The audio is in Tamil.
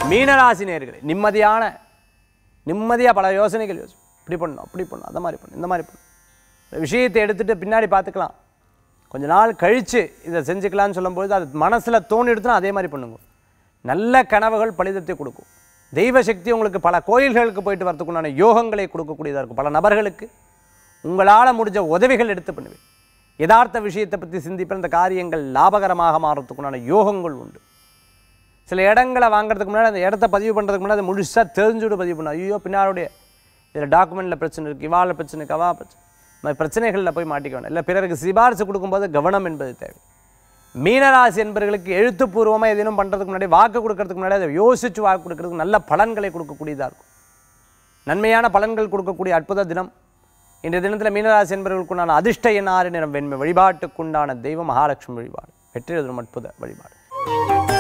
மீனராசி நேர்களே நிம்மதியான நிம்மதியாக பல யோசனைகள் யோசி இப்படி பண்ணணும் அப்படி பண்ணணும் அந்த மாதிரி பண்ணணும் இந்த மாதிரி பண்ணணும் இந்த விஷயத்தை எடுத்துகிட்டு பின்னாடி பார்த்துக்கலாம் கொஞ்ச நாள் கழித்து இதை செஞ்சுக்கலாம்னு சொல்லும்போது அது மனசில் தோணி எடுத்துனா அதே மாதிரி பண்ணுங்க நல்ல கனவுகள் பலிதத்தை கொடுக்கும் தெய்வ சக்தி உங்களுக்கு பல கோயில்களுக்கு போயிட்டு வரதுக்குண்டான யோகங்களை கொடுக்கக்கூடியதாக இருக்கும் பல நபர்களுக்கு உங்களால் முடிஞ்ச உதவிகள் எடுத்து பண்ணுவேன் யதார்த்த விஷயத்தை பற்றி சிந்திப்பேன் இந்த காரியங்கள் லாபகரமாக மாறத்துக்குண்டான யோகங்கள் உண்டு சில இடங்களை வாங்குறதுக்கு முன்னாடி அந்த இடத்த பதிவு பண்ணுறதுக்கு முன்னாடி அதை முழுசாக தெரிஞ்சுட்டு பதிவு பண்ணணும் ஐயோ பின்னாருடைய இதில் டாக்குமெண்ட்டில் பிரச்சனை இருக்குது இவாள பிரச்சனை இருக்கு, அவா பிரச்சனை இந்த மாதிரி பிரச்சனைகளில் போய் மாட்டிக்க வேண்டாம் இல்லை பிறருக்கு சிபாரிசு கொடுக்கும்போது கவனம் என்பது தேவை மீனராசி என்பவர்களுக்கு எழுத்துப்பூர்வமாக எதுவும் பண்ணுறதுக்கு முன்னாடி வாக்கு கொடுக்கறதுக்கு முன்னாடி அதை யோசித்து வாக்கு கொடுக்கறதுக்கு நல்ல பலன்களை கொடுக்கக்கூடியதாக இருக்கும் நன்மையான பலன்கள் கொடுக்கக்கூடிய அற்புத தினம் இன்றைய தினத்தில் மீனராசி என்பவர்களுக்குண்டான அதிர்ஷ்ட எண்ணாறு நிறம் வெண்மை வழிபாட்டுக்குண்டான தெய்வம் மகாலட்சுமி வழிபாடு வெற்றி எதிரும் அற்புத வழிபாடு